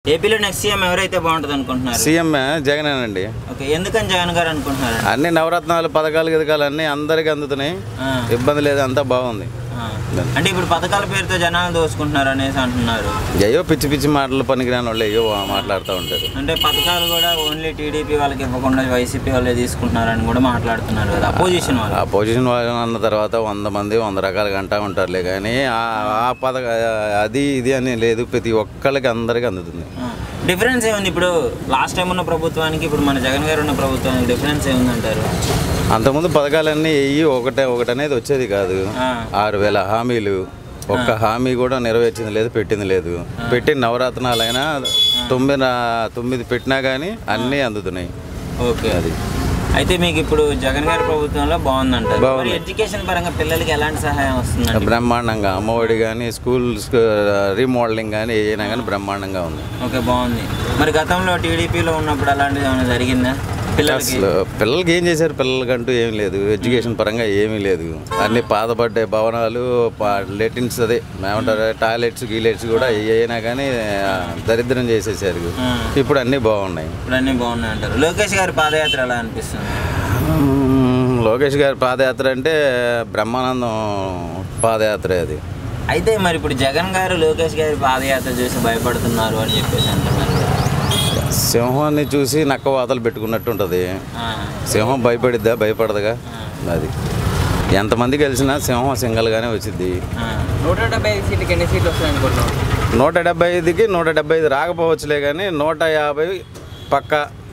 ఏపీలో next CM ఎవరైతే బాగుంటుంది అనుకుంటున్నారు సీఎం జగనేనండి ఓకే ఎందుకని జగన్ గారు అనుకుంటున్నారు అన్ని నవరత్నాలు పథకాలు గిదకాలు అన్నీ అందరికీ అందుతున్నాయి ఆ, ఇబ్బంది లేదు అంతా బాగుంది ఆ. అంటే ఇప్పుడు పథకాల పేరుతో జనాలు దోసుకుంటున్నారు అనేసి అంటున్నారు అయ్యో పిచ్చి పిచ్చి మాటలు పనికిరాని వాళ్ళు అయ్యో మాట్లాడుతూ ఉంటారు అంటే పథకాలు కూడా ఓన్లీ టీడీపీ వాళ్ళకి ఇవ్వకుండా వైసీపీ వాళ్ళే తీసుకుంటున్నారని కూడా మాట్లాడుతున్నారు కదా అపోజిషన్ వాళ్ళు ఆ పొజిషన్ వాళ్ళు అన్న తర్వాత వంద మంది వంద రకాలుగా అంటా ఉంటారులే కానీ ఆ ఆ పథక అది ఇది అని లేదు ప్రతి ఒక్కళ్ళకి అందరికీ అందుతుంది డిఫరెన్స్ ఏముంది ఇప్పుడు లాస్ట్ టైం ఉన్న ప్రభుత్వానికి ఇప్పుడు మన జగన్ గారు ఉన్న ప్రభుత్వానికి డిఫరెన్స్ ఏముందంటారు అంతకుముందు పథకాలన్నీ వెయ్యి ఒకటే ఒకటి అనేది వచ్చేది కాదు ఆ, ఆరు వేల హామీలు ఒక్క హామీ కూడా నెరవేర్చింది లేదు పెట్టింది లేదు పెట్టిన నవరత్నాలైనా తొమ్మిది నా- తొమ్మిది పెట్టినా కానీ అన్నీ అందుతున్నాయి ఓకే అది అయితే మీకు ఇప్పుడు జగన్ గారి ప్రభుత్వంలో బాగుందంటారు బాగుంది. మరి ఎడ్యుకేషన్ పరంగా పిల్లలకి ఎలాంటి సహాయం వస్తుందండి బ్రహ్మాండంగా అమ్మఒడి కానీ స్కూల్స్ రీమోడలింగ్ కానీ ఏదైనా కానీ బ్రహ్మాండంగా ఉంది ఓకే బాగుంది మరి గతంలో టీడీపీలో ఉన్నప్పుడు అలాంటిది ఏమైనా జరిగిందా పిల్లలకి అసలు పిల్లలకి ఏం చేశారు పిల్లలకంటూ ఏం లేదు ఎడ్యుకేషన్ పరంగా ఏమీ లేదు అన్ని పాతపడ్డే భవనాలు లెటిన్స్ అదే ఏమంటారు టాయిలెట్స్ గీలెట్స్ కూడా అయినా కానీ ఆ, దరిద్రం చేసేసారు ఆ, ఇప్పుడు అన్నీ బాగున్నాయి ఇప్పుడు అన్నీ బాగున్నాయి అంటారు లోకేష్ గారి పాదయాత్ర ఎలా అనిపిస్తుంది మ్మ్, లోకేష్ గారి పాదయాత్ర అంటే బ్రహ్మానందం పాదయాత్ర అది అయితే మరి ఇప్పుడు జగన్ గారు లోకేష్ గారి పాదయాత్ర చూసి భయపడుతున్నారు అని చెప్పేసి అంటున్నారు కదా. సింహాన్ని చూసి నక్క వాతలు పెట్టుకున్నట్టు ఉంటుంది ఆ, సింహం భయపడిద్దా భయపడదుగా అది ఎంతమంది కలిసినా సింహం సింగల్గానే వచ్చింది ఆ. నూట డెబ్బై ఐదు సీట్లకి ఎన్ని సీట్లు వస్తాయి అనుకుంటున్నాం నూట డెబ్బై ఐదుకి నూట డెబ్బై ఐదు రాకపోవచ్చులే కానీ నూట యాభై పక్క